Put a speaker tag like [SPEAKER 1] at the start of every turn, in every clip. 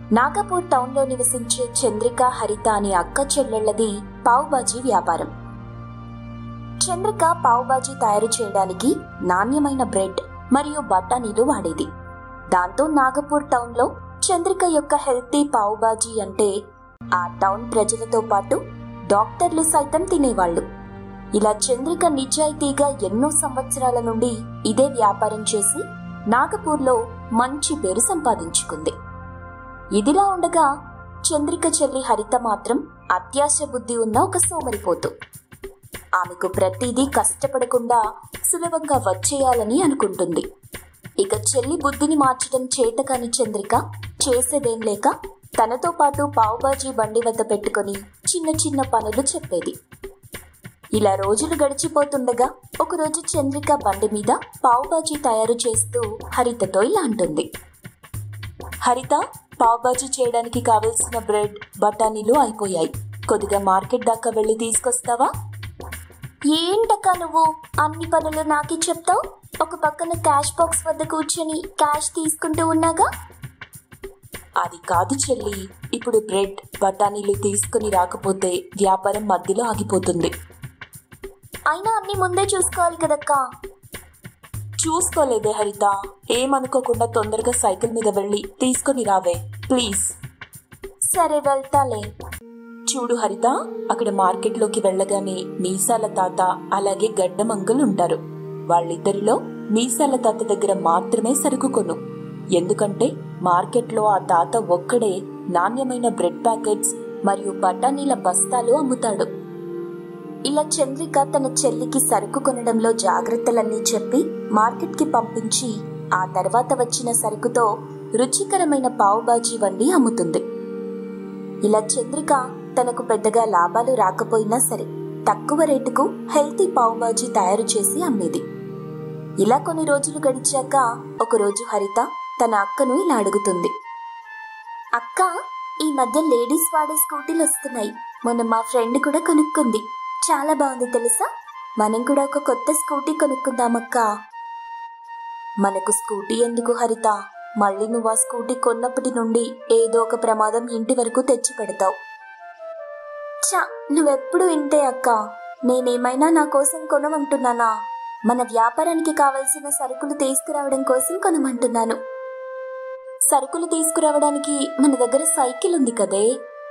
[SPEAKER 1] నాగపూర్ టౌన్లో నివసించే చంద్రిక హరిత అనే అక్క చెల్లెళ్లది పావుబాజీ వ్యాపారం చంద్రిక పావుబాజీ తయారు చేయడానికి నాణ్యమైన బ్రెడ్ మరియు బఠానీలు వాడేది దాంతో నాగపూర్ టౌన్లో చంద్రిక యొక్క హెల్తీ పావుబాజీ అంటే ఆ టౌన్ ప్రజలతో పాటు డాక్టర్లు సైతం తినేవాళ్ళు ఇలా చంద్రిక నిజాయితీగా ఎన్నో సంవత్సరాల నుండి ఇదే వ్యాపారం చేసి నాగపూర్లో మంచి పేరు సంపాదించుకుంది ఇదిలా ఉండగా చంద్రిక చెల్లి హరిత మాత్రం అత్యాశ బుద్ధి ఉన్న ఒక సోమరిపోతు ఆమెకు ప్రతిదీ కష్టపడకుండా సులభంగా వచ్చేయాలని అనుకుంటుంది ఇక చెల్లి బుద్ధిని మార్చడం చేతకాని చంద్రిక చేసేదేం లేక తనతో పాటు పావుబాజీ బండి వద్ద పెట్టుకొని చిన్న చిన్న పనులు చెప్పేది ఇలా రోజులు గడిచిపోతుండగా ఒకరోజు చంద్రిక బండి మీద పావుబాజీ తయారు చేస్తూ హరితతో ఇలా అంటుంది హరిత పావుబాజీ చేయడానికి కావలసిన బ్రెడ్ బఠానీలు అయిపోయాయి కొద్దిగా మార్కెట్ దాకా వెళ్ళి తీసుకొస్తావా ఏంటక్క నువ్వు అన్ని పనులు నాకే చెప్తావు ఒక పక్కన క్యాష్ బాక్స్ వద్ద కూర్చొని క్యాష్ తీసుకుంటూ ఉన్నాగా అది కాదు చెల్లి ఇప్పుడు బ్రెడ్ బఠానీలు తీసుకుని రాకపోతే వ్యాపారం మధ్యలో ఆగిపోతుంది అయినా అన్ని ముందే చూసుకోవాలి కదక్కా చూసుకోలేదే హరిత ఏమనుకోకుండా తొందరగా సైకిల్ మీద వెళ్ళి తీసుకొని రావే ప్లీజ్ సరే వెళ్తాలే చూడు హరిత అక్కడ మార్కెట్లోకి వెళ్ళగానే మీసాల తాత అలాగే గడ్డం అంకుల్ ఉంటారు వాళ్ళిద్దరిలో మీసాల తాత దగ్గర మాత్రమే సరుకు కొను ఎందుకంటే మార్కెట్లో ఆ తాత ఒక్కడే నాణ్యమైన బ్రెడ్ ప్యాకెట్స్ మరియు బఠానీల బస్తాలు అమ్ముతాడు ఇలా చంద్రిక తన చెల్లికి సరుకు కొనడంలో జాగ్రత్తలన్నీ చెప్పి మార్కెట్కి పంపించి ఆ తర్వాత వచ్చిన సరుకుతో రుచికరమైన పావుబాజీ వండి అమ్ముతుంది ఇలా చంద్రిక తనకు పెద్దగా లాభాలు రాకపోయినా సరే తక్కువ రేటుకు హెల్తీ పావుబాజీ తయారు చేసి అమ్మేది ఇలా కొన్ని రోజులు గడిచాక ఒకరోజు హరిత తన అక్కను ఇలా అడుగుతుంది అక్క ఈ మధ్య లేడీస్ వాడే స్కూటీలు వస్తున్నాయి మొన్న మా ఫ్రెండ్ కూడా కొనుక్కుంది చాలా బాగుంది తెలుసా మనం కూడా ఒక కొత్త స్కూటీ కొనుక్కుందామక్క మనకు స్కూటీ ఎందుకు హరిత మళ్ళీ నువ్వు ఆ స్కూటీ కొన్నప్పటి నుండి ఏదో ఒక ప్రమాదం ఇంటి వరకు తెచ్చి పెడతావు చా నువ్వెప్పుడు ఇంతే అక్క నేనేమైనా నా కోసం కొనమంటున్నానా మన వ్యాపారానికి కావలసిన సరుకులు తీసుకురావడం కోసం కొనమంటున్నాను సరుకులు తీసుకురావడానికి మన దగ్గర సైకిల్ ఉంది కదే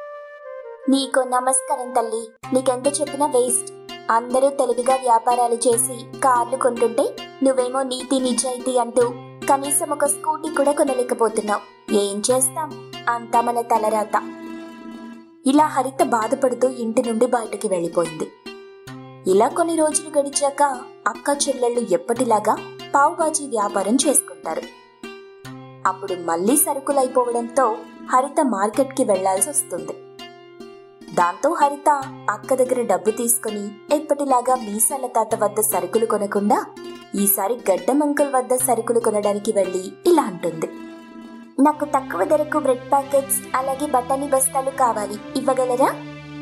[SPEAKER 1] నీకు నమస్కారం తల్లి నీకెంత చెప్పినా వేస్ట్ అందరూ తెలివిగా వ్యాపారాలు చేసి కార్లు కొంటుంటే నువ్వేమో నీతి నిజాయితీ అంటూ కనీసం ఒక స్కూటీ కూడా కొనలేకపోతున్నావు ఏం చేస్తాం అంతా మన తలరాత ఇలా హరిత బాధపడుతూ ఇంటి నుండి బయటకి వెళ్ళిపోయింది ఇలా కొన్ని రోజులు గడిచాక అక్క చెల్లెళ్ళు ఎప్పటిలాగా పావుబాజీ వ్యాపారం చేసుకుంటారు అప్పుడు మళ్ళీ సరుకులైపోవడంతో హరిత మార్కెట్కి వెళ్లాల్సి వస్తుంది దాంతో హరిత అక్క దగ్గర డబ్బు తీసుకుని ఎప్పటిలాగా మీసాల తాత వద్ద సరుకులు కొనకుండా ఈసారి గడ్డం అంకుల్ వద్ద సరుకులు కొనడానికి వెళ్ళి ఇలా అంటుంది నాకు తక్కువ ధరకు బ్రెడ్ ప్యాకెట్స్ అలాగే బఠానీ బస్తాలు కావాలి ఇవ్వగలరా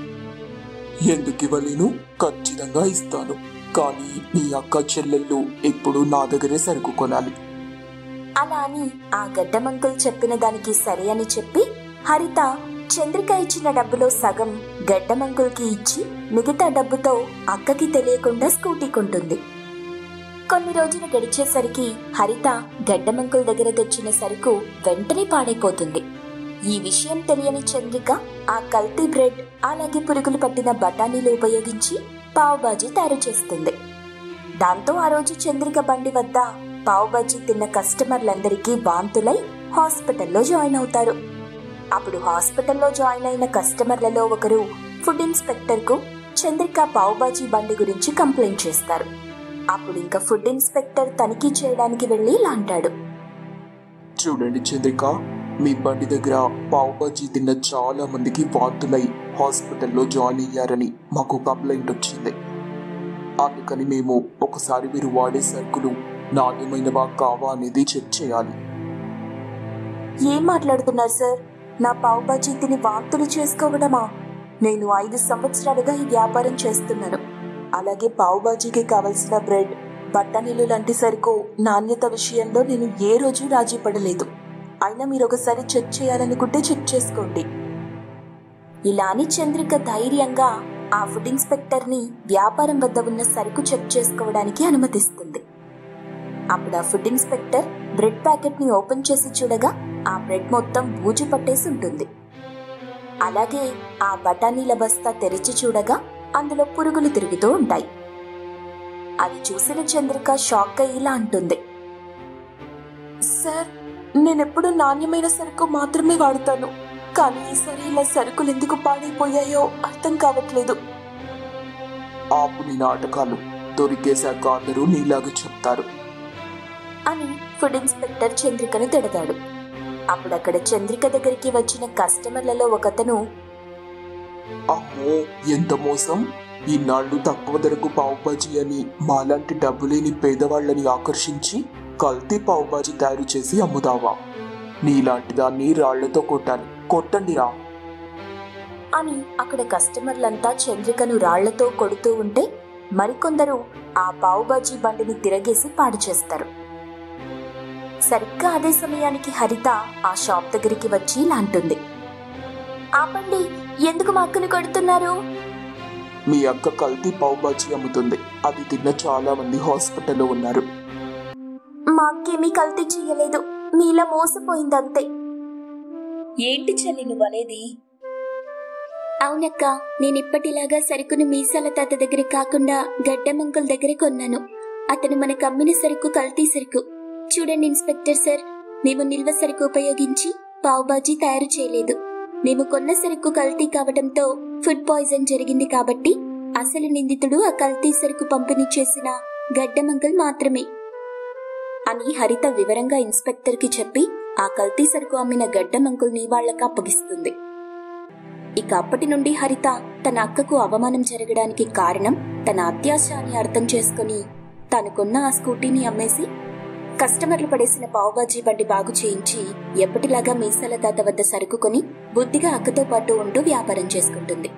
[SPEAKER 2] ఎందుకు ఇవ్వలేను ఖచ్చితంగా ఇస్తాను కానీ నీ అక్క చెల్లెళ్ళు ఎప్పుడు నా దగ్గరే సరుకు కొనాలి
[SPEAKER 1] అలా అని ఆ గడ్డం అంకుల్ చెప్పిన దానికి సరే అని చెప్పి హరిత చంద్రిక ఇచ్చిన డబ్బులో సగం గడ్డం అంకుల్కి ఇచ్చి మిగతా డబ్బుతో అక్కకి తెలియకుండా స్కూటీ కొంటుంది కొన్ని రోజులు గడిచేసరికి హరిత గడ్డం అంకుల్ దగ్గర తెచ్చిన సరుకు వెంటనే పాడైపోతుంది ఈ విషయం తెలియని చంద్రిక ఆ కల్తీ బ్రెడ్ అలాగే పురుగులు పట్టిన బఠానీలు ఉపయోగించి పావుబాజీ తయారు చేస్తుంది దాంతో ఆ రోజు చంద్రిక బండి వద్ద పావుబాజీ తిన్న కస్టమర్లందరికీ వాంతులై హాస్పిటల్లో జాయిన్ అవుతారు అప్పుడు హాస్పిటల్లో జాయిన్ అయిన కస్టమర్లలో ఒకరు ఫుడ్ ఇన్స్పెక్టర్కు చంద్రిక పావుబాజీ బండి గురించి కంప్లైంట్ చేస్తారు అప్పుడు ఇంకా ఫుడ్ ఇన్స్పెక్టర్ తనిఖీ చేయడానికి వెళ్ళి ఇలా అంటాడు
[SPEAKER 2] చూడండి చంద్రిక మీ బండి దగ్గర పావుబాజీ తిన్న చాలా మందికి వాంతులై హాస్పిటల్లో జాయిన్ అయ్యారని మాకు కంప్లైంట్ వచ్చింది అందుకని మేము ఒకసారి మీరు వాడే సరుకులు నాణ్యమైనవా కావా అనేది చెక్ చేయాలి
[SPEAKER 1] ఏం మాట్లాడుతున్నారు సార్ నా పావుబాజీ తిని వాంతులు చేసుకోవడమా నేను ఐదు సంవత్సరాలుగా ఈ వ్యాపారం చేస్తున్నాను అలాగే పావుబాజీకి కావలసిన బ్రెడ్ బఠానీలు లాంటి సరుకు నాణ్యత విషయంలో నేను ఏ రోజు రాజీ పడలేదు అయినా మీరు ఒకసారి చెక్ చేయాలనుకుంటే చెక్ చేసుకోండి ఇలా అని చంద్రిక ధైర్యంగా ఆ ఫుడ్ ఇన్స్పెక్టర్ని వ్యాపారం వద్ద ఉన్న సరుకు చెక్ చేసుకోవడానికి అనుమతిస్తుంది అప్పుడు ఆ ఫుడ్ ఇన్స్పెక్టర్ బ్రెడ్ ప్యాకెట్ని ఓపెన్ చేసి చూడగా ఆ బ్రెడ్ మొత్తం బూజు పట్టేసి ఉంటుంది అలాగే ఆ బఠానీల బస్తా తెరిచి చూడగా అందులో పురుగులు తిరుగుతూ ఉంటాయి అది చూసిన చంద్రిక షాక్ అయ్యి ఇలా అంటుంది సార్ నేనెప్పుడు నాణ్యమైన సరుకు మాత్రమే వాడతాను కానీ ఈసారి ఇలా సరుకులు ఎందుకు పాడైపోయాయో అర్థం కావట్లేదు
[SPEAKER 2] ఆపు నీ నాటకాలు దొరికేశాక అందరూ నీలాగా చెప్తారు
[SPEAKER 1] అని ఫుడ్ ఇన్స్పెక్టర్ చంద్రికను తిడతాడు అప్పుడు అక్కడ చంద్రిక దగ్గరికి వచ్చిన కస్టమర్లలో ఒకతను
[SPEAKER 2] అమ్మో ఎంత మోసం ఈనాళ్ళు తక్కువ ధరకు పావుబాజీ అని మాలాంటి డబ్బు లేని పేదవాళ్ళని ఆకర్షించి కల్తీ పావుబాజీ తయారు చేసి అమ్ముతావా నీలాంటి దాన్ని రాళ్లతో కొట్టాలి కొట్టండి రా
[SPEAKER 1] అని అక్కడ కస్టమర్లంతా చంద్రికను రాళ్లతో కొడుతూ ఉంటే మరికొందరు ఆ పావుబాజీ బండిని తిరగేసి పాడు చేస్తారు సరిగ్గా అదే సమయానికి హరిత ఆ షాప్ దగ్గరికి వచ్చి ఇలా అంటుంది ఆపండి ఎందుకు మా అక్కను కొడుతున్నారు
[SPEAKER 2] మీ అక్క కల్తీ పావుబాజీ అమ్ముతుంది అది తిన్న చాలా మంది హాస్పిటల్లో ఉన్నారు
[SPEAKER 1] మా అక్కేమీ కల్తీ చెయ్యలేదు మీలా మోసపోయిందంతే ఏంటి చెల్లి నువ్వనేది అవునక్క నేనిప్పటిలాగా సరుకును మీసాల తాత దగ్గర కాకుండా గడ్డమంకుల దగ్గర కొన్నాను అతను మనకు అమ్మిన సరుకు కల్తీ సరుకు చూడండి ఇన్స్పెక్టర్ సార్ మేము నిల్వ సరుకు ఉపయోగించి పావుబాజీ తయారు చేయలేదు మేము కొన్న సరుకు కల్తీ కావడంతో ఫుడ్ పాయిజన్ జరిగింది కాబట్టి అసలు నిందితుడు ఆ కల్తీ సరుకు పంపిణీ చేసిన గడ్డమంకుల్ మాత్రమే అని హరిత వివరంగా ఇన్స్పెక్టర్కి చెప్పి ఆ కల్తీ సరుకు అమ్మిన గడ్డమంకుల్ని వాళ్లకు అప్పగిస్తుంది ఇక అప్పటి నుండి హరిత తన అక్కకు అవమానం జరగడానికి కారణం తన అత్యాశ అని అర్థం చేసుకుని తను కొన్న ఆ స్కూటీని అమ్మేసి కస్టమర్లు పడేసిన పావుబాజీ బండి బాగు చేయించి ఎప్పటిలాగా మీసాల తాత వద్ద సరుకు కొని బుద్ధిగా అక్కతో పాటు ఉంటూ వ్యాపారం చేసుకుంటుంది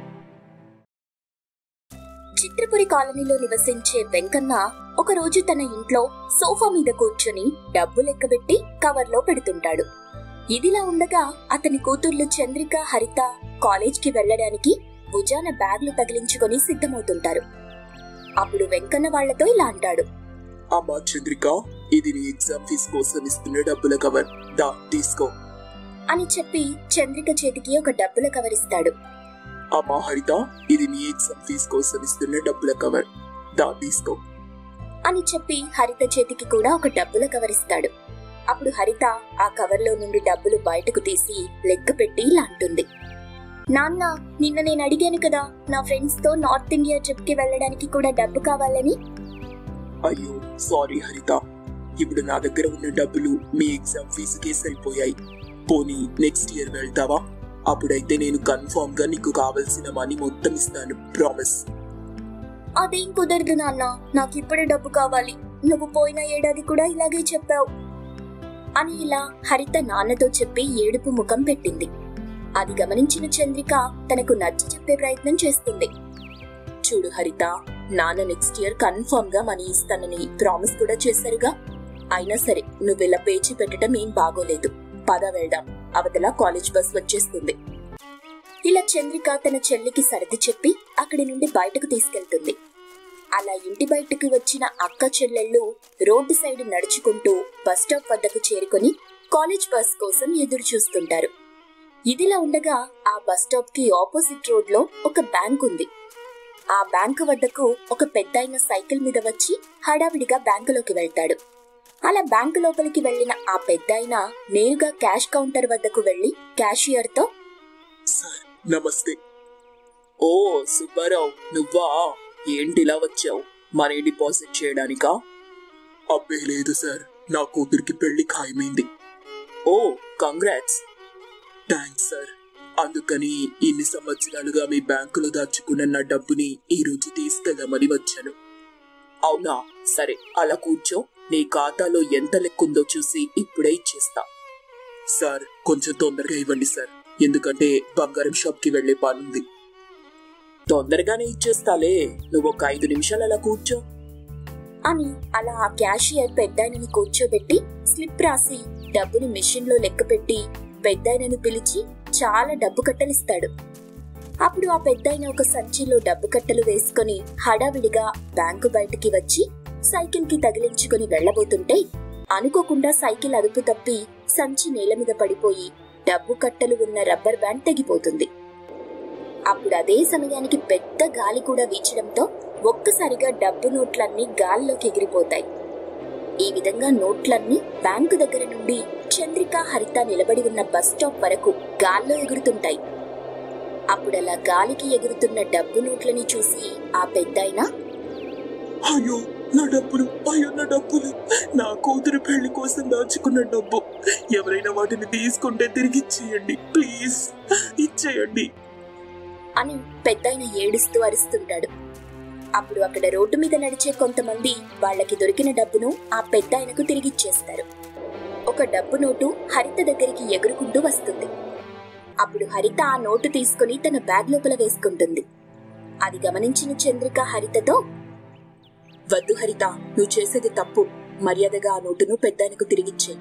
[SPEAKER 1] చిత్రపురి కాలనీలో నివసించే వెంకన్న ఒకరోజు తన ఇంట్లో సోఫా మీద కూర్చుని డబ్బు లెక్కబెట్టి కవర్లో పెడుతుంటాడు ఇదిలా ఉండగా అతని కూతుర్లు చంద్రిక హరిత కాలేజ్కి వెళ్లడానికి భుజాన బ్యాగ్లు తగిలించుకొని సిద్ధమవుతుంటారు అప్పుడు వెంకన్న వాళ్లతో ఇలా అంటాడు
[SPEAKER 2] అమ్మా చంద్రిక ఇది నీ ఎగ్జామ్ ఫీజు కోసం ఇస్తున్న డబ్బుల కవర్ దా తీసుకో
[SPEAKER 1] అని చెప్పి చంద్రిక చేతికి ఒక డబ్బుల కవరిస్తాడు
[SPEAKER 2] అమ్మా హరిత ఇది నీ ఎగ్జామ్ ఫీజు కోసం ఇస్తున్న డబ్బుల కవర్ దా తీసుకో
[SPEAKER 1] అని చెప్పి హరిత చేతికి కూడా ఒక డబ్బుల కవరిస్తాడు అప్పుడు హరిత ఆ కవర్లో నుండి డబ్బులు బయటకు తీసి లెక్క పెట్టి ఇలా అంటుంది నాన్న నిన్న నేను అడిగాను కదా నా ఫ్రెండ్స్ తో నార్త్ ఇండియా ట్రిప్ కి వెళ్ళడానికి కూడా డబ్బు కావాలని
[SPEAKER 2] అయ్యో సారీ హరిత ఇప్పుడు నా దగ్గర ఉన్న డబ్బులు మీ ఎగ్జామ్ ఫీజుకే సరిపోయాయి పోనీ నెక్స్ట్ ఇయర్ వెళ్తావా అప్పుడైతే నేను కన్ఫామ్ గా నీకు కావలసిన మనీ మొత్తం ఇస్తాను ప్రామిస్
[SPEAKER 1] అదేం కుదరదు నాన్న నాకు ఇప్పుడే డబ్బు కావాలి నువ్వు పోయిన ఏడాది కూడా ఇలాగే చెప్పావు అని ఇలా హరిత నాన్నతో చెప్పి ఏడుపు ముఖం పెట్టింది అది గమనించిన చంద్రిక తనకు నచ్చ చెప్పే ప్రయత్నం చేస్తుంది చూడు హరిత నాన్న నెక్స్ట్ ఇయర్ కన్ఫర్మ్ గా మనీ ఇస్తానని ప్రామిస్ కూడా చేశారుగా అయినా సరే నువ్వు ఇలా పేచి పెట్టడం ఏం బాగోలేదు పద వెళ్దాం అవతల కాలేజ్ బస్ వచ్చేస్తుంది ఇలా చంద్రిక తన చెల్లికి సర్ది చెప్పి అక్కడి నుండి బయటకు తీసుకెళ్తుంది అలా ఇంటి బయటకు వచ్చిన అక్క చెల్లెళ్ళు రోడ్డు సైడ్ నడుచుకుంటూ బస్ స్టాప్ వద్దకు చేరుకొని కాలేజ్ బస్ కోసం ఎదురు చూస్తుంటారు ఇదిలా ఉండగా ఆ బస్ స్టాప్ కి ఆపోజిట్ రోడ్ లో ఒక బ్యాంక్ ఉంది ఆ బ్యాంకు వద్దకు ఒక పెద్దాయన సైకిల్ మీద వచ్చి హడావిడిగా బ్యాంకులోకి వెళ్తాడు అలా బ్యాంకు లోపలికి వెళ్లిన ఆ పెద్దాయన నేరుగా క్యాష్ కౌంటర్ వద్దకు వెళ్లి క్యాషియర్ తో
[SPEAKER 2] సార్ నమస్తే ఓ సుబ్బారావు నువ్వా ఏంటి ఇలా వచ్చావు మనీ డిపాజిట్ చేయడానికా అబ్బే లేదు సార్ నా కూతురికి పెళ్లి ఖాయమైంది ఓ కంగ్రాట్స్ థ్యాంక్స్ సార్ అందుకని ఇన్ని సంవత్సరాలుగా మీ బ్యాంకులో దాచుకున్న నా డబ్బుని ఈ రోజు తీసుకెళ్దామని వచ్చాను అవునా సరే అలా కూర్చో నీ ఖాతాలో ఎంత లెక్కుందో చూసి ఇప్పుడే ఇచ్చేస్తా సార్ కొంచెం తొందరగా ఇవ్వండి సార్ ఎందుకంటే బంగారం షాప్ కి వెళ్లే పనుంది తొందరగానే ఇచ్చేస్తాలే నువ్వు ఒక ఐదు నిమిషాలు అలా కూర్చో
[SPEAKER 1] అని అలా ఆ క్యాషియర్ పెద్దాయనని కూర్చోబెట్టి స్లిప్ రాసి డబ్బుని మిషన్లో లెక్కపెట్టి పెద్దాయనను పిలిచి చాలా డబ్బు కట్టలిస్తాడు అప్పుడు ఆ పెద్దాయన ఒక సంచిలో డబ్బు కట్టలు వేసుకొని హడావిడిగా బ్యాంకు బయటికి వచ్చి సైకిల్ కి తగిలించుకుని వెళ్లబోతుంటే అనుకోకుండా సైకిల్ అదుపు తప్పి సంచి నేల మీద పడిపోయి డబ్బు కట్టలు ఉన్న రబ్బర్ బ్యాండ్ తెగిపోతుంది అప్పుడు అదే సమయానికి పెద్ద గాలి కూడా వీచడంతో ఒక్కసారిగా డబ్బు నోట్లన్నీ గాల్లోకి ఎగిరిపోతాయి ఈ విధంగా నోట్లన్నీ బ్యాంకు దగ్గర నుండి చంద్రిక హరిత నిలబడి ఉన్న బస్ స్టాప్ వరకు గాల్లో ఎగురుతుంటాయి అప్పుడలా గాలికి ఎగురుతున్న డబ్బు నోట్లని చూసి ఆ పెద్దాయన
[SPEAKER 2] అయ్యో నా డబ్బులు అయ్యో నా డబ్బులు నా కూతురు పెళ్లి కోసం దాచుకున్న డబ్బు ఎవరైనా వాటిని తీసుకుంటే తిరిగి ఇచ్చేయండి ప్లీజ్ ఇచ్చేయండి
[SPEAKER 1] అని పెద్దాయన ఏడుస్తూ అరుస్తుంటాడు అప్పుడు అక్కడ రోడ్డు మీద నడిచే కొంతమంది వాళ్ళకి దొరికిన డబ్బును ఆ పెద్దాయనకు తిరిగిచ్చేస్తారు ఒక డబ్బు నోటు హరిత దగ్గరికి ఎగురుకుంటూ వస్తుంది అప్పుడు హరిత ఆ నోటు తీసుకుని తన బ్యాగ్ లోపల వేసుకుంటుంది అది గమనించిన చంద్రిక హరితతో వద్దు హరిత నువ్వు చేసేది తప్పు మర్యాదగా ఆ నోటును పెద్దాయనకు తిరిగిచ్చే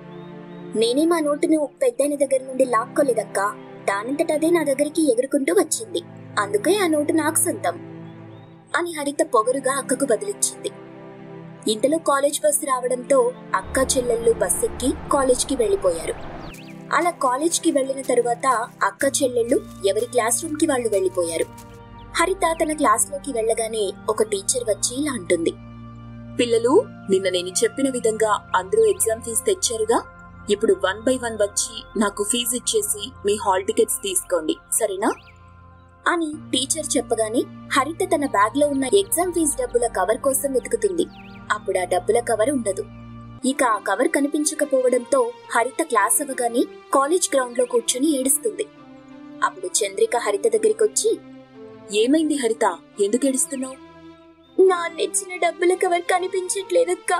[SPEAKER 1] నేనే మా నోటును పెద్దాయన దగ్గర నుండి లాక్కోలేదక్కా దానంతట అదే నా దగ్గరికి ఎగురుకుంటూ వచ్చింది అందుకే ఆ నోటు నాకు సొంతం అని హరిత పొగరుగా అక్కకు బదిలిచ్చింది ఇంతలో కాలేజ్ బస్సు రావడంతో అక్క చెల్లెళ్ళు బస్ ఎక్కి కాలేజ్కి వెళ్లిపోయారు అలా కాలేజ్కి వెళ్లిన తరువాత అక్క చెల్లెళ్ళు ఎవరి క్లాస్ రూమ్ కి వాళ్ళు వెళ్లిపోయారు హరిత తన క్లాస్లోకి వెళ్ళగానే ఒక టీచర్ వచ్చి ఇలా అంటుంది పిల్లలు నిన్న నేను చెప్పిన విధంగా అందరూ ఎగ్జామ్ ఫీజు తెచ్చారుగా ఇప్పుడు వన్ బై వన్ వచ్చి నాకు ఫీజు ఇచ్చేసి మీ హాల్ టికెట్స్ తీసుకోండి సరేనా అని టీచర్ చెప్పగానే హరిత తన బ్యాగ్ లో ఉన్న ఎగ్జామ్ ఫీజు డబ్బుల కవర్ కోసం వెతుకుతుంది అప్పుడు ఆ డబ్బుల కవర్ ఉండదు ఇక ఆ కవర్ కనిపించకపోవడంతో హరిత క్లాస్ అవ్వగానే కాలేజ్ గ్రౌండ్ లో కూర్చొని ఏడుస్తుంది అప్పుడు చంద్రిక హరిత దగ్గరికి వచ్చి ఏమైంది హరిత ఎందుకు ఏడుస్తున్నావు నా తెచ్చిన డబ్బుల కవర్ కనిపించట్లేదక్కా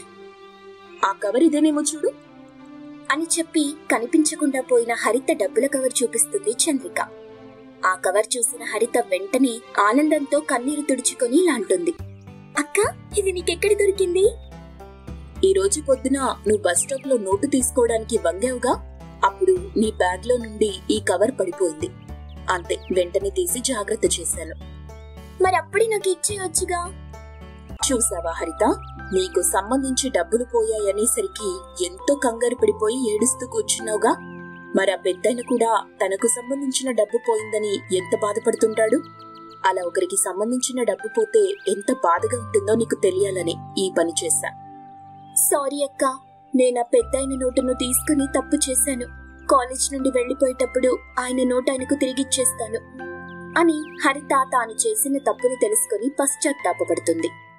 [SPEAKER 1] ఆ కవర్ ఇదేనేమో చూడు అని చెప్పి కనిపించకుండా పోయిన హరిత డబ్బుల కవర్ చూపిస్తుంది చంద్రిక ఆ కవర్ చూసిన హరిత వెంటనే ఆనందంతో కన్నీరు తుడుచుకొని ఇలా అంటుంది అక్క ఇది నీకెక్కడ దొరికింది ఈ రోజు పొద్దున నువ్వు బస్ స్టాప్ లో నోటు తీసుకోవడానికి వంగావుగా అప్పుడు నీ బ్యాగ్ లో నుండి ఈ కవర్ పడిపోయింది అంతే వెంటనే తీసి జాగ్రత్త చేశాను మరి అప్పుడే నాకు ఇచ్చేయొచ్చుగా చూసావా హరిత నీకు సంబంధించి డబ్బులు పోయాయనేసరికి ఎంతో కంగారు పడిపోయి ఏడుస్తూ కూర్చున్నావుగా మరి ఆ పెద్దయిన కూడా తనకు సంబంధించిన డబ్బు పోయిందని ఎంత బాధపడుతుంటాడు అలా ఒకరికి సంబంధించిన డబ్బు పోతే ఎంత బాధగా ఉంటుందో నీకు తెలియాలని ఈ పని చేశా సారీ అక్క నేను ఆ పెద్దయిన నోటును తీసుకుని తప్పు చేశాను కాలేజ్ నుండి వెళ్లిపోయేటప్పుడు ఆయన నోటు ఆయనకు తిరిగిచ్చేస్తాను అని హరిత తాను చేసిన తప్పుని తెలుసుకుని పశ్చాత్తాపపడుతుంది